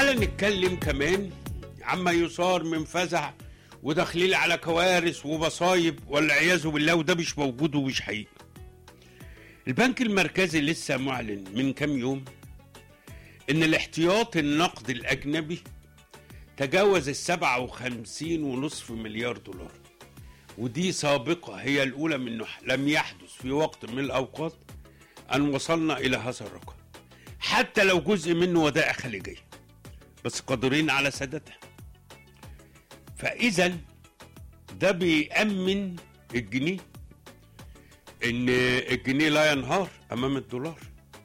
تعال نتكلم كمان عما يثار من فزع وداخلين على كوارث ومصايب والعياذ بالله وده مش موجود ومش حقيقي. البنك المركزي لسه معلن من كام يوم ان الاحتياط النقد الاجنبي تجاوز السبعة وخمسين ونصف مليار دولار ودي سابقة هي الأولى منه لم يحدث في وقت من الأوقات أن وصلنا إلى هذا الرقم حتى لو جزء منه ودائع خليجية بس قادرين على سدادها فإذا ده بيأمن الجنيه إن الجنيه لا ينهار أمام الدولار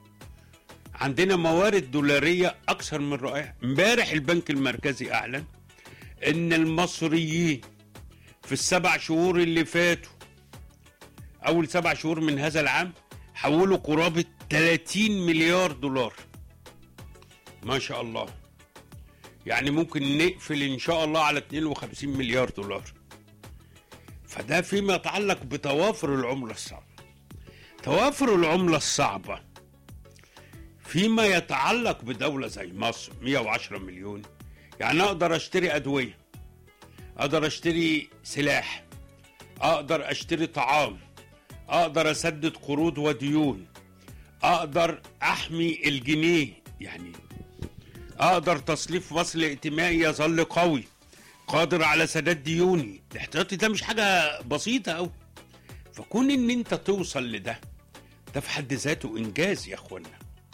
عندنا موارد دولارية أكثر من رائعة امبارح البنك المركزي أعلن إن المصريين في السبع شهور اللي فاتوا أول سبع شهور من هذا العام حولوا قرابة 30 مليار دولار ما شاء الله يعني ممكن نقفل إن شاء الله على 52 مليار دولار فده فيما يتعلق بتوافر العملة الصعبة توافر العملة الصعبة فيما يتعلق بدولة زي مصر 110 مليون يعني أقدر أشتري أدوية أقدر أشتري سلاح أقدر أشتري طعام أقدر أسدد قروض وديون أقدر أحمي الجنيه يعني أقدر تصليف فصل ائتمائي يظل قوي قادر على سداد ديوني الاحتياطي ده مش حاجة بسيطة أوي فكون إن أنت توصل لده ده في حد ذاته إنجاز يا أخوانا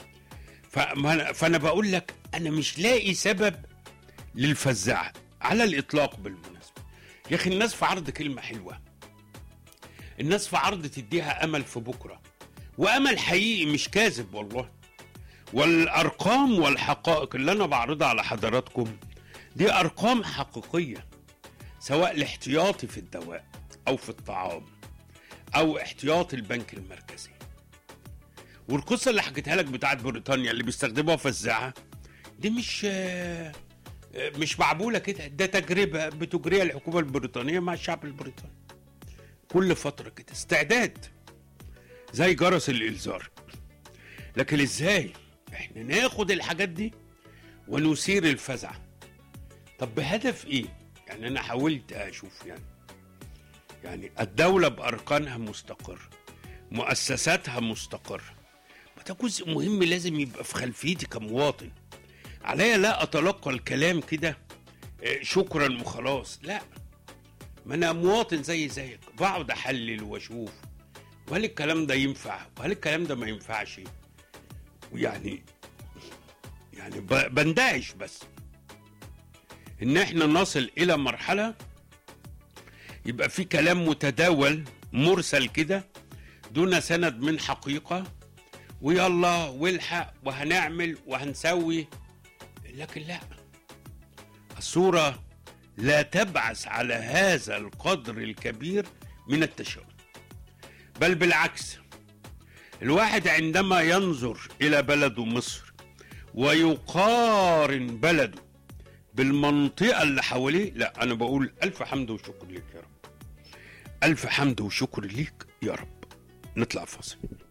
فما- فانا بقول لك انا مش لاقي سبب للفزاعه على الاطلاق بالمناسبه يا اخي الناس في عرض كلمه حلوه الناس في عرض تديها امل في بكره وامل حقيقي مش كاذب والله والارقام والحقائق اللي انا بعرضها على حضراتكم دي ارقام حقيقيه سواء الاحتياطي في الدواء او في الطعام او احتياطي البنك المركزي والقصه اللي حكيتها لك بتاعت بريطانيا اللي بيستخدموها فزاعه دي مش آه، آه، مش معموله كده ده تجربه بتجريها الحكومه البريطانيه مع الشعب البريطاني كل فتره كده استعداد زي جرس الانذار لكن ازاي احنا ناخد الحاجات دي ونثير الفزع طب بهدف ايه يعني انا حاولت اشوف يعني يعني الدوله باركانها مستقر مؤسساتها مستقره ده جزء مهم لازم يبقى في خلفيتي كمواطن عليا لا اتلقى الكلام كده آه، شكرا وخلاص لا ما انا مواطن زي زيك بقعد احلل واشوف وهل الكلام ده ينفع وهل الكلام ده ما ينفعش يعني يعني ب- بندهش بس ان احنا نصل الى مرحله يبقى في كلام متداول مرسل كده دون سند من حقيقه ويلا والحق وهنعمل وهنسوي لكن لا الصورة لا تبعث على هذا القدر الكبير من التشاؤم بل بالعكس الواحد عندما ينظر إلى بلده مصر ويقارن بلده بالمنطقة اللي حواليه لا أنا بقول ألف حمد وشكر ليك يا رب ألف حمد وشكر ليك يا رب نطلع فاصل